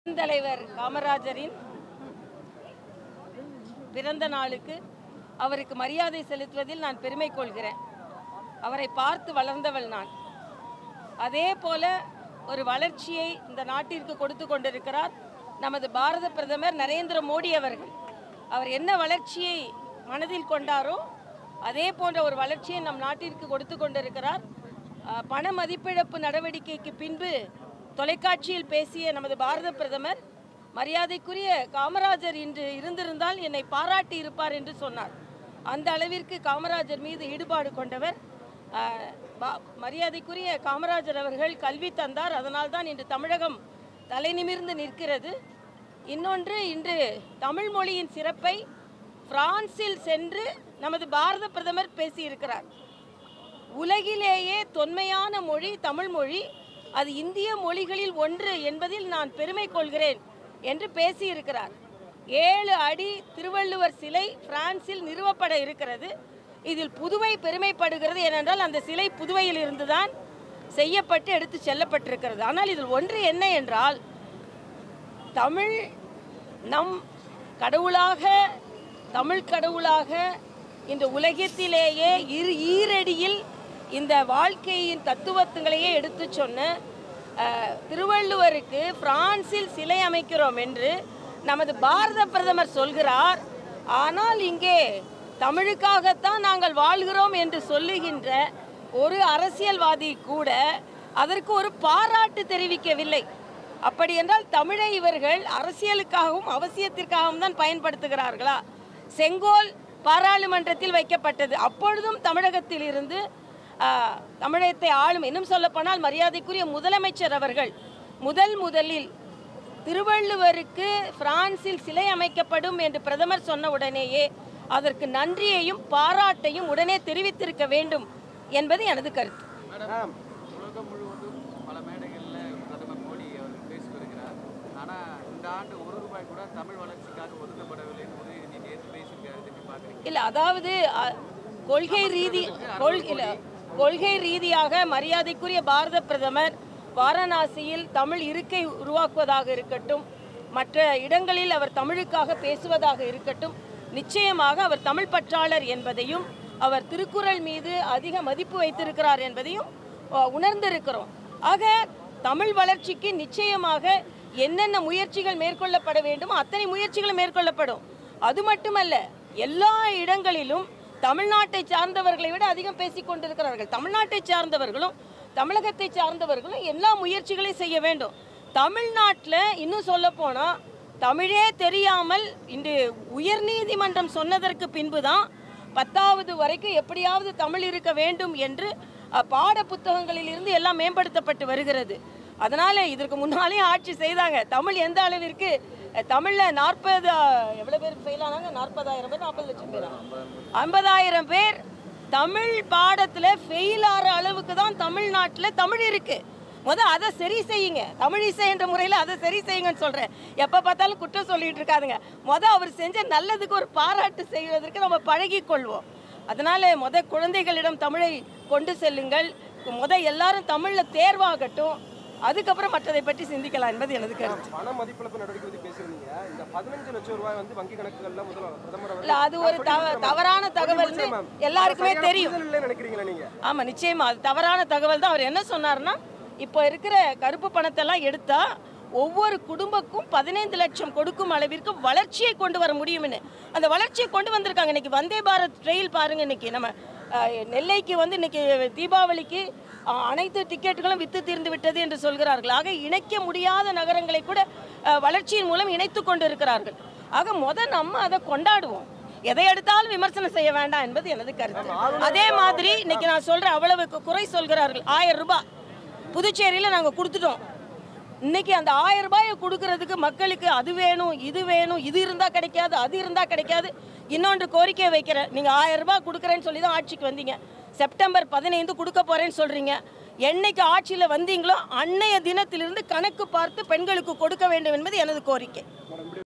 தலைவர் காமராஜரின் பிறந்த நாளுக்கு அவருக்கு மரியாதை செலுத்துவதில் நான் பெருமை கொள்கிறேன் அவரை பார்த்து வளர்ந்தவள் நான் அதே போல ஒரு வளர்ச்சியை இந்த நாட்டிற்கு கொடுத்து கொண்டிருக்கிறார் நமது பாரத பிரதமர் நரேந்திர மோடி அவர்கள் அவர் என்ன வளர்ச்சியை மனதில் கொண்டாரோ அதே போன்ற ஒரு வளர்ச்சியை நம் நாட்டிற்கு கொடுத்து கொண்டிருக்கிறார் அஹ், பண மதிப்பிழப்பு நடவடிக்கைக்கு பின்பு தொலைக்காட்சியில் பேசிய நமது பாரத பிரதமர் மரியாதைக்குரிய காமராஜர் இன்று இருந்திருந்தால் என்னை பாராட்டி இருப்பார் என்று சொன்னார் அந்த அளவிற்கு காமராஜர் மீது ஈடுபாடு கொண்டவர் ஆஹ், பா- மரியாதைக்குரிய காமராஜர் அவர்கள் கல்வி தந்தார் அதனால்தான் இன்று தமிழகம் தலைநிமிர்ந்து நிற்கிறது இன்னொன்று இன்று தமிழ் மொழியின் சிறப்பை பிரான்சில் சென்று நமது பாரத பிரதமர் பேசியிருக்கிறார் உலகிலேயே தொன்மையான மொழி தமிழ் மொழி அது இந்திய மொழிகளில் ஒன்று என்பதில் நான் பெருமை கொள்கிறேன் என்று பேசியிருக்கிறார் ஏழு அடி திருவள்ளுவர் சிலை பிரான்சில் நிறுவப்பட இருக்கிறது இதில் புதுவை பெருமைப்படுகிறது ஏனென்றால் அந்த சிலை புதுவையில் இருந்துதான் செய்யப்பட்டு எடுத்து செல்லப்பட்டிருக்கிறது ஆனால் இதில் ஒன்று என்ன என்றால் தமிழ் நம் கடவுளாக தமிழ் கடவுளாக இந்த உலகத்திலேயே இரு ஈரடியில் இந்த வாழ்க்கையின் தத்துவத்துங்களையே எடுத்து சொன்ன அஹ், திருவள்ளுவருக்கு பிரான்சில் சிலை அமைக்கிறோம் என்று நமது பாரத பிரதமர் சொல்கிறார் ஆனால் இங்கே தமிழுக்காகத்தான் நாங்கள் வாழ்கிறோம் என்று சொல்லுகின்ற ஒரு அரசியல்வாதி கூட அதற்கு ஒரு பாராட்டு தெரிவிக்கவில்லை அப்படி என்றால் தமிழை இவர்கள் அரசியலுக்காகவும் அவசியத்திற்காகவும் தான் பயன்படுத்துகிறார்களா செங்கோல் பாராளுமன்றத்தில் வைக்கப்பட்டது அப்பொழுதும் தமிழகத்தில் இருந்து ஆஹ், தமிழகத்தை ஆளும் இன்னும் சொல்லப்போனால் மரியாதைக்குரிய முதலமைச்சர் அவர்கள் முதல் முதலில் திருவள்ளுவருக்கு பிரான்சில் சிலை அமைக்கப்படும் என்று பிரதமர் சொன்ன உடனேயே அதற்கு நன்றியையும் பாராட்டையும் உடனே தெரிவித்திருக்க வேண்டும் என்பது எனது கருத்து மேடம் உலகம் முழுவதும் பல மேடைகளில் பிரதமர் மோடி அவர்கள் பேசி வருகிறார் ஆனால் இந்த ஆண்டு ஒரு ரூபாய் கூட தமிழ் வளர்ச்சிக்காக ஒதுக்கப்படவில்லை என்பது நீ நேற்று பேசியிருக்காரு எப்படி பார்க்குறீங்க இல்ல அதாவது அ, கொள்கை ரீதி கொள் இல்ல கொள்கை ரீதியாக மரியாதைக்குரிய பாரத பிரதமர் வாரணாசியில் தமிழ் இருக்கை உருவாக்குவதாக இருக்கட்டும் மற்ற இடங்களில் அவர் தமிழுக்காக பேசுவதாக இருக்கட்டும் நிச்சயமாக அவர் தமிழ் பற்றாளர் என்பதையும் அவர் திருக்குறள் மீது அதிக மதிப்பு வைத்திருக்கிறார் என்பதையும் அ, உணர்ந்திருக்கிறோம் ஆக தமிழ் வளர்ச்சிக்கு நிச்சயமாக என்னென்ன முயற்சிகள் மேற்கொள்ளப்பட வேண்டுமோ அத்தனை முயற்சிகளும் மேற்கொள்ளப்படும் அது மட்டுமல்ல எல்லா இடங்களிலும் தமிழ்நாட்டை சார்ந்தவர்களை விட அதிகம் பேசிக் கொண்டிருக்கிறார்கள் தமிழ்நாட்டை சார்ந்தவர்களும் தமிழகத்தை சார்ந்தவர்களும் எல்லா முயற்சிகளையும் செய்ய வேண்டும் தமிழ்நாட்டில் இன்னும் சொல்ல போனால் தமிழே தெரியாமல் இன்று உயர்நீதிமன்றம் சொன்னதற்கு பின்புதான் பத்தாவது வரைக்கும் எப்படியாவது தமிழ் இருக்க வேண்டும் என்று அஹ், பாட புத்தகங்களில் இருந்து எல்லாம் மேம்படுத்தப்பட்டு வருகிறது அதனால இதற்கு முன்னாலே ஆட்சி செய்தாங்க தமிழ் எந்த அளவிற்கு அஹ், தமிழ்ல நாற்பது எவ்வளவு பேர் ஃபெயில் ஆனாங்க நாற்பதாயிரம் பேர் நாற்பது லட்சம் பேரா ஐம்பதாயிரம் பேர் தமிழ் பாடத்துல ஃபெயில் ஆகிற அளவுக்கு தான் தமிழ்நாட்டில் தமிழ் இருக்கு முத அதை சரி செய்யுங்க தமிழ் இசை என்ற முறையில் அதை சரி செய்யுங்கன்னு சொல்றேன் எப்போ பார்த்தாலும் குற்றம் சொல்லிட்டு இருக்காதுங்க முத அவர் செஞ்ச நல்லதுக்கு ஒரு பாராட்டு செய்வதற்கு நம்ம பழகிக் கொள்வோம் அதனால முத குழந்தைகளிடம் தமிழை கொண்டு செல்லுங்கள் முத எல்லாரும் தமிழ்ல தேர்வாகட்டும் அதுக்கப்புறம் மற்றதை பற்றி சிந்திக்கலாம் என்பது எனது கருத்து பண மதிப்பிழப்பு நடவடிக்கை பத்தி பேசுறீங்க இந்த பதினஞ்சு லட்சம் ரூபாய் வந்து வங்கி கணக்குகள்ல முதல்வர் பிரதமர் இல்ல அது ஒரு தவ தவறான தகவல் எல்லாருக்குமே தெரியும் இல்லை நினைக்கிறீங்களா நீங்க ஆமா நிச்சயமா அது தவறான தகவல் தான் அவர் என்ன சொன்னார்னா இப்போ இருக்கிற கருப்பு பணத்தெல்லாம் எடுத்தா ஒவ்வொரு குடும்பக்கும் பதினைந்து லட்சம் கொடுக்கும் அளவிற்கு வளர்ச்சியை கொண்டு வர முடியும்னு அந்த வளர்ச்சியை கொண்டு வந்திருக்காங்க இன்னைக்கு வந்தே பாரத் ரயில் பாருங்க இன்னைக்கு நம்ம அஹ், நெல்லைக்கு வந்து இன்னைக்கு தீபாவளிக்கு அஹ், அனைத்து டிக்கெட்டுகளும் வித்து தீர்ந்து விட்டது என்று சொல்கிறார்கள் ஆக இணைக்க முடியாத நகரங்களை கூட அஹ், வளர்ச்சியின் மூலம் இணைத்து கொண்டு இருக்கிறார்கள் ஆக முத நம்ம அதை கொண்டாடுவோம் எதை எடுத்தாலும் விமர்சனம் செய்ய வேண்டாம் என்பது எனது கருத்து அதே மாதிரி இன்னைக்கு நான் சொல்றேன் அவ்வளவு கு- குறை சொல்கிறார்கள் ஆயிரம் ரூபாய் புதுச்சேரியில் நாங்கள் கொடுத்துட்டோம் இன்னைக்கு அந்த ஆயிரம் ரூபாயை கொடுக்கறதுக்கு மக்களுக்கு அது வேணும் இது வேணும் இது இருந்தால் கிடைக்காது அது இருந்தால் கிடைக்காது இன்னொன்று கோரிக்கை வைக்கிறேன் நீங்கள் ஆயிரம் ரூபாய் கொடுக்குறேன்னு சொல்லி தான் ஆட்சிக்கு வந்தீங்க செப்டம்பர் பதினைந்து கொடுக்க போறேன்னு சொல்றீங்க என்னைக்கு ஆட்சியில் வந்தீங்களோ அன்னைய தினத்திலிருந்து கணக்கு பார்த்து பெண்களுக்கு கொடுக்க வேண்டும் என்பது எனது கோரிக்கை